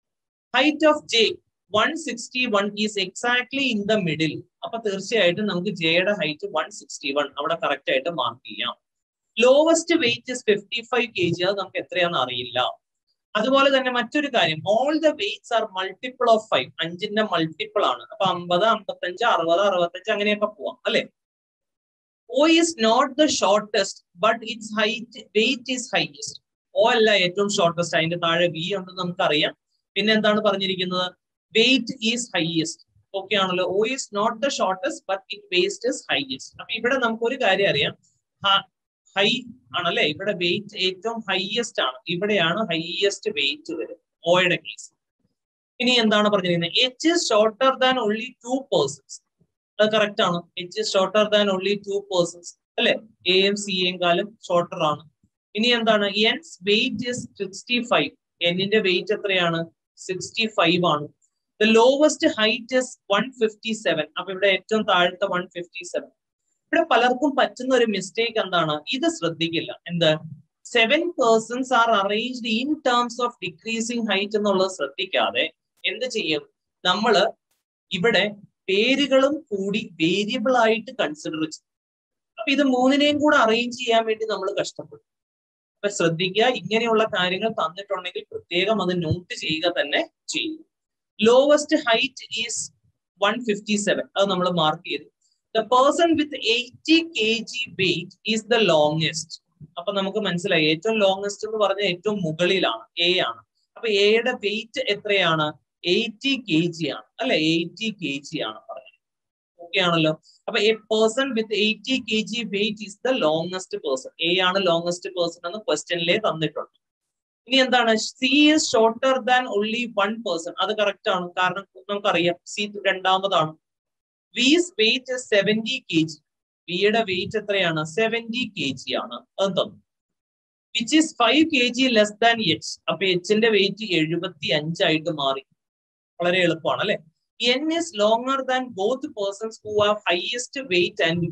Speaker 1: height of J one sixty one is exactly in the middle അപ്പൊ തീർച്ചയായിട്ടും നമുക്ക് ജെയുടെ ഹൈറ്റ് വൺ സിക്സ്റ്റി വൺ അവിടെ കറക്റ്റ് ആയിട്ട് മാർക്ക് ചെയ്യാം lowest weight is fifty five K G അത് നമുക്ക് എത്രയാണെന്ന് അറിയില്ല അതുപോലെ തന്നെ മറ്റൊരു കാര്യം all the weights are multiple of five അഞ്ചിന്റെ മൾട്ടിപ്പിൾ ആണ് അപ്പൊ അമ്പത് അമ്പത്തഞ്ച് അറുപത് അറുപത്തഞ്ച് അങ്ങനെയൊക്കെ പോവാം അല്ലെ O is not the shortest but it's height wait is highest O അല്ല ഏറ്റവും ഷോർട്ടസ്റ്റ് അതിന്റെ താഴെ വി ഉണ്ടെന്ന് നമുക്കറിയാം പിന്നെ എന്താണ് പറഞ്ഞിരിക്കുന്നത് വെയിറ്റ് ഈസ് ഹൈയസ്റ്റ് ഓക്കെ ആണല്ലോ O is not the shortest but it waste is highest അപ്പൊ ഇവിടെ നമുക്ക് ഒരു കാര്യം അറിയാം ഹൈ ആണല്ലേ ഇവിടെ വെയിറ്റ് ഏറ്റവും ഹൈയസ്റ്റ് ആണ് ഇവിടെയാണ് ഹൈയസ്റ്റ് വെയിറ്റ് വരുന്നത് ഓയുടെ കേസ് ഇനി എന്താണ് പറഞ്ഞിരിക്കുന്നത് H is shorter than only two persons അത് കറക്റ്റ് ആണ് H is shorter than only two persons അല്ലെ എയും സിയും കാലം ഷോർട്ടർ ആണ് ഇനി എന്താണ് N's weight is sixty five എന്നിന്റെ വെയിറ്റ് എത്രയാണ് സിക്സ്റ്റി ഫൈവ് ആണ് the lowest height is one fifty seven അപ്പൊ ഇവിടെ ഏറ്റവും താഴത്തെ വൺ ഫിഫ്റ്റി സെവൻ ഇവിടെ പലർക്കും പറ്റുന്ന ഒരു മിസ്റ്റേക്ക് എന്താണ് ഇത് ശ്രദ്ധിക്കില്ല എന്ത് seven persons are arranged in terms of decreasing height എന്നുള്ളത് ശ്രദ്ധിക്കാതെ എന്ത് ചെയ്യും നമ്മള് ഇവിടെ പേരുകളും കൂടി വേരിയബിൾ ആയിട്ട് കൺസിഡർ ചെയ്യും അപ്പൊ ഇത് മൂന്നിനെയും കൂടെ അറേഞ്ച് ചെയ്യാൻ വേണ്ടി നമ്മൾ കഷ്ടപ്പെടും അപ്പൊ ശ്രദ്ധിക്കുക ഇങ്ങനെയുള്ള കാര്യങ്ങൾ തന്നിട്ടുണ്ടെങ്കിൽ പ്രത്യേകം അത് നോട്ട് ചെയ്യുക തന്നെ ചെയ്യും lowest height is one fifty seven അത് നമ്മൾ മാർക്ക് ചെയ്തു the person with eighty K G weight is the longest അപ്പൊ നമുക്ക് മനസ്സിലായി ഏറ്റവും ലോങ്സ്റ്റ് എന്ന് പറഞ്ഞാൽ ഏറ്റവും മുകളിലാണ് എ ആണ് അപ്പൊ എയുടെ വെയിറ്റ് എത്രയാണ് എയ്റ്റി കെ ജി ആണ് അല്ലെ എയ്റ്റി കെ ജി ആണ് പറഞ്ഞത് ഓക്കെ ആണല്ലോ അപ്പൊ a person with eighty K G weight is the longest person A ആണ് ലോങ്സ്റ്റ് പേഴ്സൺ എന്ന് ക്വസ്റ്റ്യനിലേ തന്നിട്ടുണ്ട് ഇനി എന്താണ് C is shorter than only one person അത് കറക്റ്റ് ആണ് കാരണം നമുക്കറിയാം സി രണ്ടാമതാണ് with weight seventy K G വിയുടെ വെയിറ്റ് എത്രയാണ് സെവന്റി കെ ജി ആണ് അത് തന്നു which is five K G less than H അപ്പൊ എച്ചിന്റെ വെയിറ്റ് എഴുപത്തി അഞ്ചായിട്ട് മാറി വളരെ എളുപ്പമാണ് അല്ലെ N is longer than both persons who have highest weight and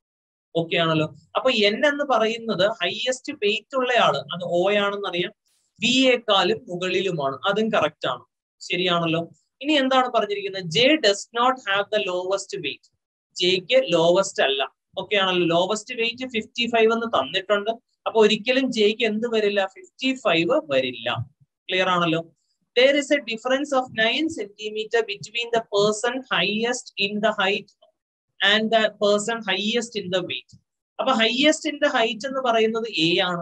Speaker 1: okay ആണല്ലോ അപ്പൊ എൻ എന്ന് പറയുന്നത് ഹൈയസ്റ്റ് വെയിറ്റ് ഉള്ള ആള് അത് ഓ ആണെന്ന് അറിയാം വി എക്കാളും മുകളിലുമാണ് അതും കറക്റ്റ് ആണ് ശരിയാണല്ലോ ഇനി എന്താണ് പറഞ്ഞിരിക്കുന്നത് J does not have the lowest weight ജെക്ക് ലോവസ്റ്റ് അല്ല ഓക്കെ ആണല്ലോ ലോവസ്റ്റ് വെയിറ്റ് ഫിഫ്റ്റി ഫൈവ് എന്ന് തന്നിട്ടുണ്ട് അപ്പൊ ഒരിക്കലും ജെക്ക് എന്ത് വരില്ല ഫിഫ്റ്റി ഫൈവ് വരില്ല ക്ലിയർ ആണല്ലോ there is a difference of 9 centimeter between the person highest in the height and the person highest in the weight അപ്പൊ ഹയസ്റ്റ് ഇൻ ദ ഹൈറ്റ് എന്ന് പറയുന്നത് എ ആണ്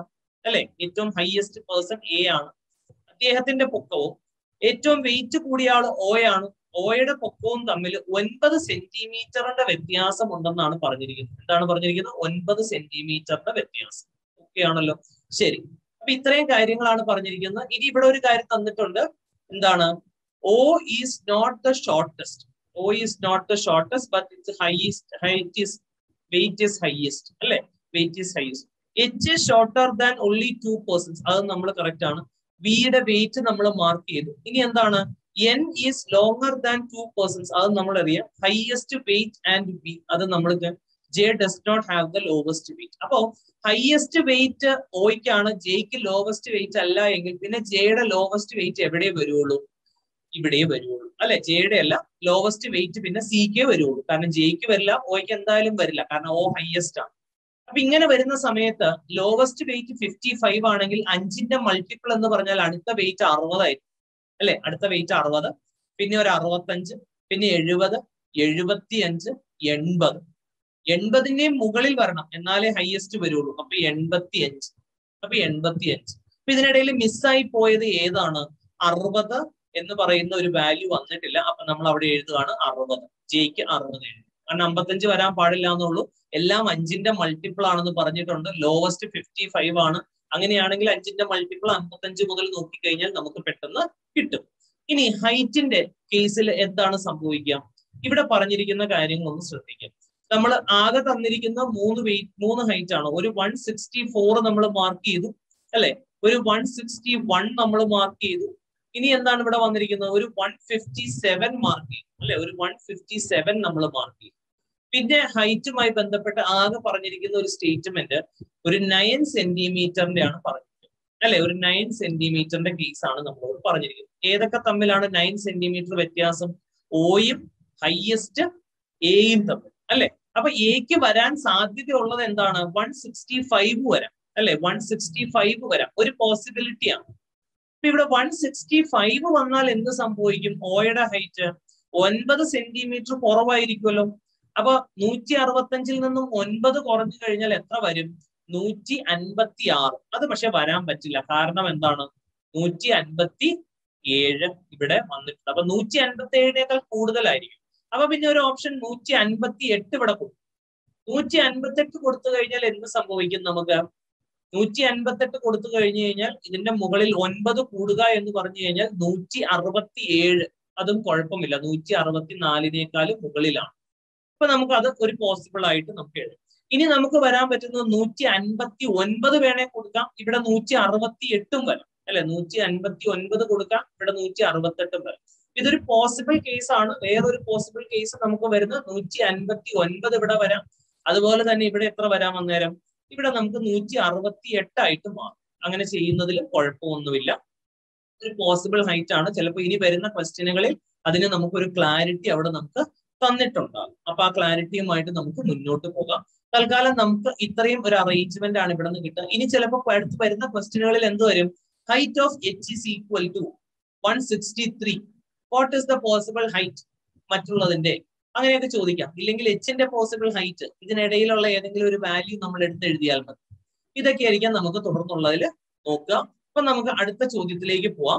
Speaker 1: അല്ലെ ഏറ്റവും ഹയസ്റ്റ് പേഴ്സൺ എ ആണ് അദ്ദേഹത്തിന്റെ പൊക്കവും ഏറ്റവും വെയിറ്റ് കൂടിയ ആൾ ഒ ആണ് ഒയുടെ പൊക്കവും തമ്മിൽ ഒൻപത് സെന്റിമീറ്ററിന്റെ വ്യത്യാസം ഉണ്ടെന്നാണ് പറഞ്ഞിരിക്കുന്നത് എന്താണ് പറഞ്ഞിരിക്കുന്നത് ഒൻപത് സെന്റിമീറ്ററിന്റെ വ്യത്യാസം ഓക്കെ ആണല്ലോ ശരി അപ്പൊ ഇത്രയും കാര്യങ്ങളാണ് പറഞ്ഞിരിക്കുന്നത് ഇനി ഇവിടെ ഒരു കാര്യം തന്നിട്ടുണ്ട് എന്താണ് O is not the shortest O is not the shortest but it's highest height is weight is highest അല്ലെ weight is highest H is shorter than only two persons അത് നമ്മൾ കറക്റ്റ് ആണ് വിയുടെ വെയിറ്റ് നമ്മൾ മാർക്ക് ചെയ്തു ഇനി എന്താണ് N is longer than two persons അത് നമ്മൾ അറിയാം ഹയസ്റ്റ് വെയിറ്റ് ആൻഡ് ബി അത് നമ്മൾക്ക് J does not have the lowest weight അപ്പോ ഹയസ്റ്റ് വെയിറ്റ് ഓയ്ക്കാണ് ജെയ്ക്ക് ലോവസ്റ്റ് വെയിറ്റ് അല്ല എങ്കിൽ പിന്നെ ജെയുടെ ലോവസ്റ്റ് വെയിറ്റ് എവിടെ വരുള്ളൂ ഇവിടെ വരുള്ളൂ അല്ലെ ജെയുടെ അല്ല ലോവസ്റ്റ് വെയിറ്റ് പിന്നെ സിക്കേ വരുള്ളൂ കാരണം ജെയ്ക്ക് വരില്ല ഓയ്ക്ക് എന്തായാലും വരില്ല കാരണം ഓ ഹയസ്റ്റ് ആണ് അപ്പൊ ഇങ്ങനെ വരുന്ന സമയത്ത് ലോവസ്റ്റ് വെയിറ്റ് ഫിഫ്റ്റി ഫൈവ് ആണെങ്കിൽ അഞ്ചിന്റെ മൾട്ടിപ്പിൾ എന്ന് പറഞ്ഞാൽ അടുത്ത വെയിറ്റ് അറുപതായിരിക്കും അല്ലെ അടുത്ത വെയിറ്റ് അറുപത് പിന്നെ ഒരു അറുപത്തഞ്ച് പിന്നെ എഴുപത് എഴുപത്തി അഞ്ച് എൺപത് എൺപതിന്റെയും മുകളിൽ വരണം എന്നാലേ ഹയസ്റ്റ് വരുള്ളൂ അപ്പൊ എൺപത്തി അഞ്ച് അപ്പൊ എൺപത്തി അഞ്ച് അപ്പൊ ഇതിനിടയിൽ മിസ്സായി പോയത് ഏതാണ് അറുപത് എന്ന് പറയുന്ന ഒരു വാല്യൂ വന്നിട്ടില്ല അപ്പൊ നമ്മൾ അവിടെ എഴുതുകയാണ് അറുപത് ജെയ്ക്ക് അറുപത് എഴുതി കാരണം അമ്പത്തഞ്ച് വരാൻ പാടില്ല എന്നുള്ളൂ എല്ലാം അഞ്ചിന്റെ മൾട്ടിപ്പിൾ ആണെന്ന് പറഞ്ഞിട്ടുണ്ട് ലോവസ്റ്റ് ഫിഫ്റ്റി ഫൈവ് ആണ് അങ്ങനെയാണെങ്കിൽ അഞ്ചിന്റെ മൾട്ടിപ്പിൾ അമ്പത്തഞ്ച് മുതൽ നോക്കിക്കഴിഞ്ഞാൽ നമുക്ക് പെട്ടെന്ന് കിട്ടും ഇനി ഹൈറ്റിന്റെ കേസിൽ എന്താണ് സംഭവിക്കുക ഇവിടെ പറഞ്ഞിരിക്കുന്ന കാര്യങ്ങൾ ഒന്ന് ശ്രദ്ധിക്കാം നമ്മൾ ആകെ തന്നിരിക്കുന്ന മൂന്ന് വെയിറ്റ് മൂന്ന് ഹൈറ്റ് ആണ് ഒരു വൺ സിക്സ്റ്റി ഫോർ നമ്മൾ മാർക്ക് ചെയ്തു അല്ലെ ഒരു വൺ സിക്സ്റ്റി വൺ നമ്മൾ മാർക്ക് ചെയ്തു ഇനി എന്താണ് ഇവിടെ വന്നിരിക്കുന്നത് ഒരു വൺ ഫിഫ്റ്റി സെവൻ മാർക്ക് ചെയ്തു അല്ലെ ഒരു വൺ ഫിഫ്റ്റി സെവൻ നമ്മൾ മാർക്ക് ചെയ്തു പിന്നെ ഹൈറ്റുമായി ബന്ധപ്പെട്ട് ആകെ പറഞ്ഞിരിക്കുന്ന ഒരു സ്റ്റേറ്റ്മെന്റ് ഒരു നയൻ സെന്റിമീറ്ററിന്റെ ആണ് പറഞ്ഞിരിക്കുന്നത് അല്ലെ ഒരു നയൻ സെന്റിമീറ്ററിന്റെ കേസ് ആണ് നമ്മളോട് പറഞ്ഞിരിക്കുന്നത് ഏതൊക്കെ തമ്മിലാണ് നയൻ സെന്റിമീറ്റർ വ്യത്യാസം ഓയും ഹയസ്റ്റ് എയും തമ്മിൽ അല്ലെ അപ്പൊ എക്ക് വരാൻ സാധ്യതയുള്ളത് എന്താണ് വൺ സിക്സ്റ്റി ഫൈവ് വരാം അല്ലെ വൺ സിക്സ്റ്റി ഫൈവ് വരാം ഒരു പോസിബിലിറ്റി ആണ് അപ്പൊ ഇവിടെ വൺ സിക്സ്റ്റി ഫൈവ് വന്നാൽ എന്ത് സംഭവിക്കും ഓയുടെ ഹൈറ്റ് ഒൻപത് സെന്റിമീറ്റർ കുറവായിരിക്കുമല്ലോ അപ്പൊ നൂറ്റി അറുപത്തഞ്ചിൽ നിന്നും ഒൻപത് കുറഞ്ഞു കഴിഞ്ഞാൽ എത്ര വരും നൂറ്റി അൻപത്തി ആറ് അത് പക്ഷെ വരാൻ പറ്റില്ല കാരണം എന്താണ് നൂറ്റി അൻപത്തി ഏഴ് ഇവിടെ വന്നിട്ടുണ്ട് അപ്പൊ നൂറ്റി അൻപത്തി ഏഴിനേക്കാൾ കൂടുതലായിരിക്കും അപ്പൊ പിന്നെ ഒരു ഓപ്ഷൻ നൂറ്റി അൻപത്തി എട്ട് ഇവിടെ കൊടുക്കും നൂറ്റി അൻപത്തി എട്ട് കൊടുത്തു കഴിഞ്ഞാൽ എന്ത് സംഭവിക്കും നമുക്ക് നൂറ്റി അൻപത്തെട്ട് കൊടുത്തു കഴിഞ്ഞു കഴിഞ്ഞാൽ ഇതിന്റെ മുകളിൽ ഒൻപത് കൂടുക എന്ന് പറഞ്ഞു കഴിഞ്ഞാൽ നൂറ്റി അറുപത്തി ഏഴ് അതും കുഴപ്പമില്ല നൂറ്റി അറുപത്തി നാലിനേക്കാളും മുകളിലാണ് അപ്പൊ നമുക്ക് അത് ഒരു പോസിബിൾ ആയിട്ട് നമുക്ക് എഴുതാം ഇനി നമുക്ക് വരാൻ പറ്റുന്നത് നൂറ്റി അൻപത്തി ഒൻപത് വേണേ കൊടുക്കാം ഇവിടെ നൂറ്റി അറുപത്തി എട്ടും വരാം അല്ലെ നൂറ്റി അൻപത്തി ഒൻപത് കൊടുക്കാം ഇവിടെ നൂറ്റി അറുപത്തെട്ടും വരാം ഇതൊരു പോസിബിൾ കേസ് ആണ് വേറൊരു പോസിബിൾ കേസ് നമുക്ക് വരുന്നത് നൂറ്റി അൻപത്തി ഒൻപത് ഇവിടെ വരാം അതുപോലെ തന്നെ ഇവിടെ എത്ര വരാം അന്നേരം ഇവിടെ നമുക്ക് നൂറ്റി അറുപത്തി എട്ടായിട്ട് മാറും അങ്ങനെ ചെയ്യുന്നതിൽ കുഴപ്പമൊന്നുമില്ല ഒരു പോസിബിൾ ഹൈറ്റ് ആണ് ചിലപ്പോൾ ഇനി വരുന്ന ക്വസ്റ്റ്യനുകളിൽ അതിന് നമുക്കൊരു ക്ലാരിറ്റി അവിടെ നമുക്ക് തന്നിട്ടുണ്ടാകും അപ്പൊ ആ ക്ലാരിറ്റിയുമായിട്ട് നമുക്ക് മുന്നോട്ട് പോകാം തൽക്കാലം നമുക്ക് ഇത്രയും ഒരു അറേഞ്ച്മെന്റ് ആണ് ഇവിടെ നിന്ന് കിട്ടുക ഇനി ചിലപ്പോൾ അടുത്ത് വരുന്ന ക്വസ്റ്റ്യനുകളിൽ എന്ത് വരും height of H is equal to one sixty three what is the possible height മറ്റുള്ളതിന്റെ അങ്ങനെയൊക്കെ ചോദിക്കാം ഇല്ലെങ്കിൽ എച്ചിന്റെ പോസിബിൾ ഹൈറ്റ് ഇതിനിടയിലുള്ള ഏതെങ്കിലും ഒരു വാല്യൂ നമ്മൾ എടുത്ത് എഴുതിയാൽ മതി ഇതൊക്കെ ആയിരിക്കാം നമുക്ക് തുടർന്നുള്ളതിൽ നോക്കുക അപ്പൊ നമുക്ക് അടുത്ത ചോദ്യത്തിലേക്ക് പോവാം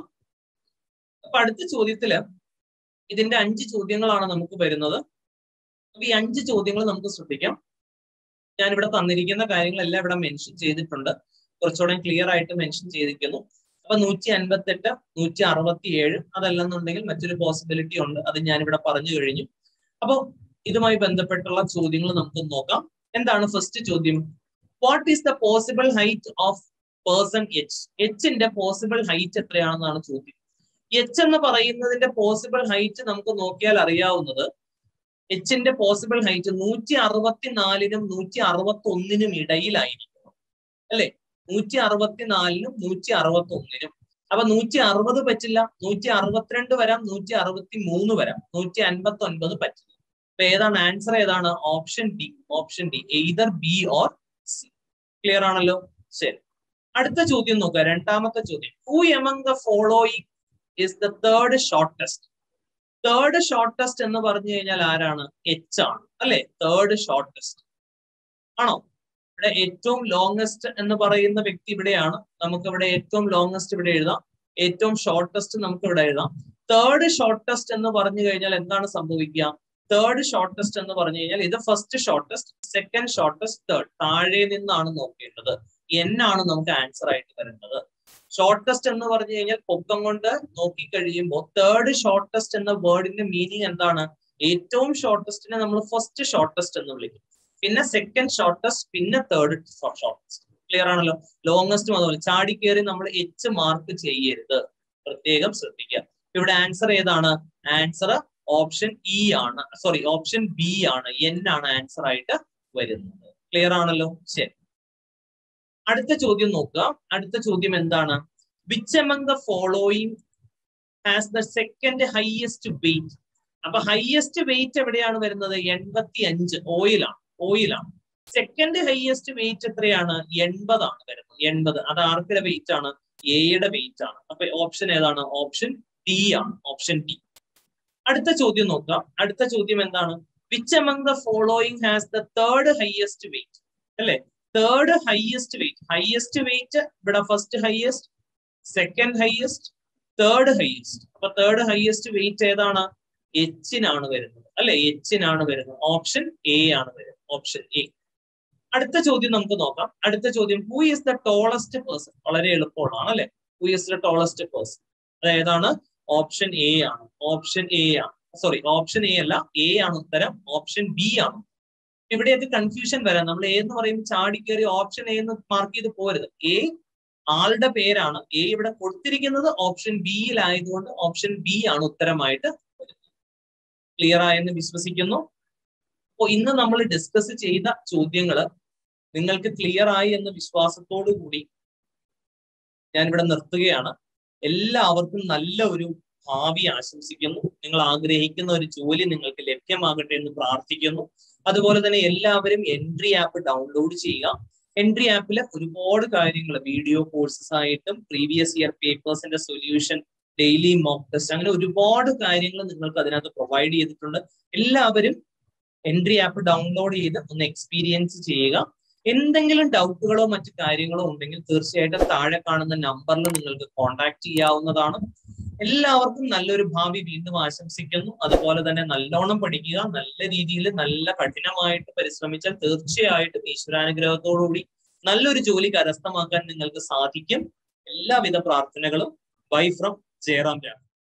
Speaker 1: അപ്പൊ അടുത്ത ചോദ്യത്തില് ഇതിന്റെ അഞ്ച് ചോദ്യങ്ങളാണ് നമുക്ക് വരുന്നത് അപ്പൊ ഈ അഞ്ച് ചോദ്യങ്ങൾ നമുക്ക് ശ്രദ്ധിക്കാം ഞാൻ ഇവിടെ തന്നിരിക്കുന്ന കാര്യങ്ങളെല്ലാം ഇവിടെ മെൻഷൻ ചെയ്തിട്ടുണ്ട് കുറച്ചുകൂടെ ക്ലിയർ ആയിട്ട് മെൻഷൻ ചെയ്തിരിക്കുന്നു അപ്പൊ നൂറ്റി അൻപത്തെട്ട് നൂറ്റി അറുപത്തി ഏഴ് അതല്ലെന്നുണ്ടെങ്കിൽ മറ്റൊരു പോസിബിലിറ്റി ഉണ്ട് അത് ഞാൻ ഇവിടെ പറഞ്ഞു കഴിഞ്ഞു അപ്പോൾ ഇതുമായി ബന്ധപ്പെട്ടുള്ള ചോദ്യങ്ങൾ നമുക്ക് നോക്കാം എന്താണ് ഫസ്റ്റ് ചോദ്യം what is the possible height of person H എച്ചിന്റെ പോസിബിൾ ഹൈറ്റ് എത്രയാണെന്നാണ് ചോദ്യം എച്ച് എന്ന് പറയുന്നതിന്റെ പോസിബിൾ ഹൈറ്റ് നമുക്ക് നോക്കിയാൽ അറിയാവുന്നത് എച്ചിന്റെ പോസിബിൾ ഹൈറ്റ് നൂറ്റി അറുപത്തിനാലിനും നൂറ്റി അറുപത്തി ഒന്നിനും ഇടയിലായിരിക്കും അല്ലെ നൂറ്റി അറുപത്തിനാലിനും നൂറ്റി അറുപത്തി ഒന്നിനും അപ്പൊ നൂറ്റി അറുപത് പറ്റില്ല നൂറ്റി അറുപത്തിരണ്ട് വരാം നൂറ്റി അറുപത്തി മൂന്ന് വരാം നൂറ്റി അൻപത്തി ഒൻപത് പറ്റില്ല അപ്പൊ ഏതാണ് ആൻസർ ഏതാണ് option D option D either B or C clear ആണല്ലോ ശരി അടുത്ത ചോദ്യം നോക്കുക രണ്ടാമത്തെ ചോദ്യം who among the following is the third shortest third shortest എന്ന് പറഞ്ഞു കഴിഞ്ഞാൽ ആരാണ് എച്ച് ആണ് അല്ലെ തേർഡ് ഷോർട്ടസ്റ്റ് ആണോ ഇവിടെ ഏറ്റവും ലോങ്സ്റ്റ് എന്ന് പറയുന്ന വ്യക്തി ഇവിടെയാണ് നമുക്ക് ഇവിടെ ഏറ്റവും ലോങ്സ്റ്റ് ഇവിടെ എഴുതാം ഏറ്റവും ഷോർട്ടസ്റ്റ് നമുക്ക് ഇവിടെ എഴുതാം തേർഡ് ഷോർട്ടസ്റ്റ് എന്ന് പറഞ്ഞു കഴിഞ്ഞാൽ എന്താണ് സംഭവിക്കുക തേർഡ് ഷോർട്ടസ്റ്റ് എന്ന് പറഞ്ഞു കഴിഞ്ഞാൽ ഇത് first shortest second shortest third താഴെ നിന്നാണ് നോക്കേണ്ടത് എൻ ആണ് നമുക്ക് ആൻസർ ആയിട്ട് വരേണ്ടത് ഷോർട്ടസ്റ്റ് എന്ന് പറഞ്ഞു കഴിഞ്ഞാൽ പൊക്കം കൊണ്ട് നോക്കി കഴിയുമ്പോൾ തേർഡ് ഷോർട്ടസ്റ്റ് എന്ന വേർഡിന്റെ മീനിങ് എന്താണ് ഏറ്റവും ഷോർട്ടസ്റ്റിനെ നമ്മൾ ഫസ്റ്റ് ഷോർട്ടസ്റ്റ് എന്ന് വിളിക്കും പിന്നെ സെക്കൻഡ് ഷോർട്ടസ്റ്റ് പിന്നെ തേർഡ് ഷോർട്ടസ്റ്റ് ക്ലിയർ ആണല്ലോ ലോങ്സ്റ്റ് അതുപോലെ ചാടി കയറി നമ്മൾ എച്ച് മാർക്ക് ചെയ്യരുത് പ്രത്യേകം ശ്രദ്ധിക്കുക ഇവിടെ ആൻസർ ഏതാണ് ആൻസർ ഓപ്ഷൻ ഇ ആണ് സോറി ഓപ്ഷൻ ബി ആണ് എൻ ആണ് ആൻസർ ആയിട്ട് വരുന്നത് ക്ലിയർ ആണല്ലോ ശരി അടുത്ത ചോദ്യം നോക്കുക അടുത്ത ചോദ്യം എന്താണ് which among the following has the second highest weight അപ്പൊ ഹൈയസ്റ്റ് വെയിറ്റ് എവിടെയാണ് വരുന്നത് എൺപത്തി അഞ്ച് ഓയിലാണ് ഓയിലാണ് സെക്കൻഡ് ഹൈയസ്റ്റ് വെയിറ്റ് എത്രയാണ് എൺപതാണ് വരുന്നത് എൺപത് അത് ആർക്കിടെ വെയിറ്റ് ആണ് എയുടെ വെയിറ്റ് ആണ് അപ്പൊ ഓപ്ഷൻ ഏതാണ് ഓപ്ഷൻ ഡി ആണ് ഓപ്ഷൻ ഡി അടുത്ത ചോദ്യം നോക്കാം അടുത്ത ചോദ്യം എന്താണ് which among the following has the third highest weight അല്ലെ third highest weight highest weight ഇവിടെ first highest second highest third highest അപ്പൊ തേർഡ് ഹൈയസ്റ്റ് വെയിറ്റ് ഏതാണ് എച്ചിനാണ് വരുന്നത് അല്ലെ എച്ചിനാണ് വരുന്നത് ഓപ്ഷൻ എ ആണ് വരുന്നത് ഓപ്ഷൻ എ അടുത്ത ചോദ്യം നമുക്ക് നോക്കാം അടുത്ത ചോദ്യം who is the tallest person വളരെ എളുപ്പമുള്ളതാണ് അല്ലെ who is the tallest person അതായതാണ് ഓപ്ഷൻ എ ആണ് ഓപ്ഷൻ എ ആണ് സോറി ഓപ്ഷൻ എ അല്ല എ ആണ് ഉത്തരം ഓപ്ഷൻ ബി ആണ് ഇവിടെയൊക്കെ കൺഫ്യൂഷൻ വരാം നമ്മൾ എ എന്ന് പറയുമ്പോൾ ചാടിക്കേറി ഓപ്ഷൻ എ എന്ന് മാർക്ക് ചെയ്ത് പോരുത് എ ആളുടെ പേരാണ് എ ഇവിടെ കൊടുത്തിരിക്കുന്നത് ഓപ്ഷൻ ബിയിലായതുകൊണ്ട് ഓപ്ഷൻ ബി ആണ് ഉത്തരമായിട്ട് ക്ലിയർ ആയെന്ന് വിശ്വസിക്കുന്നു അപ്പോൾ ഇന്ന് നമ്മൾ ഡിസ്കസ് ചെയ്ത ചോദ്യങ്ങൾ നിങ്ങൾക്ക് ക്ലിയർ ആയി എന്ന വിശ്വാസത്തോടു കൂടി ഞാനിവിടെ നിർത്തുകയാണ് എല്ലാവർക്കും നല്ല ഒരു ഭാവി ആശംസിക്കുന്നു നിങ്ങൾ ആഗ്രഹിക്കുന്ന ഒരു ജോലി നിങ്ങൾക്ക് ലഭ്യമാകട്ടെ എന്ന് പ്രാർത്ഥിക്കുന്നു അതുപോലെ തന്നെ എല്ലാവരും എൻട്രി ആപ്പ് ഡൗൺലോഡ് ചെയ്യുക എൻട്രി ആപ്പിൽ ഒരുപാട് കാര്യങ്ങൾ വീഡിയോ കോഴ്സസ് ആയിട്ടും പ്രീവിയസ് ഇയർ പേപ്പേഴ്സിന്റെ സൊല്യൂഷൻ ഡെയിലി മോക്ക് ടെസ്റ്റ് അങ്ങനെ ഒരുപാട് കാര്യങ്ങൾ നിങ്ങൾക്ക് അതിനകത്ത് പ്രൊവൈഡ് ചെയ്തിട്ടുണ്ട് എല്ലാവരും എൻട്രി ആപ്പ് ഡൗൺലോഡ് ചെയ്ത് ഒന്ന് എക്സ്പീരിയൻസ് ചെയ്യുക എന്തെങ്കിലും ഡൗട്ടുകളോ മറ്റു കാര്യങ്ങളോ ഉണ്ടെങ്കിൽ തീർച്ചയായിട്ടും താഴെ കാണുന്ന നമ്പറിൽ നിങ്ങൾക്ക് കോൺടാക്ട് ചെയ്യാവുന്നതാണ് എല്ലാവർക്കും നല്ലൊരു ഭാവി വീണ്ടും ആശംസിക്കുന്നു അതുപോലെ തന്നെ നല്ലോണം പഠിക്കുക നല്ല രീതിയിൽ നല്ല കഠിനമായിട്ട് പരിശ്രമിച്ചാൽ തീർച്ചയായിട്ടും ഈശ്വരാനുഗ്രഹത്തോടുകൂടി നല്ലൊരു ജോലി കരസ്ഥമാക്കാൻ നിങ്ങൾക്ക് സാധിക്കും എല്ലാവിധ പ്രാർത്ഥനകളും ബൈ ഫ്രം ജയറാം രാം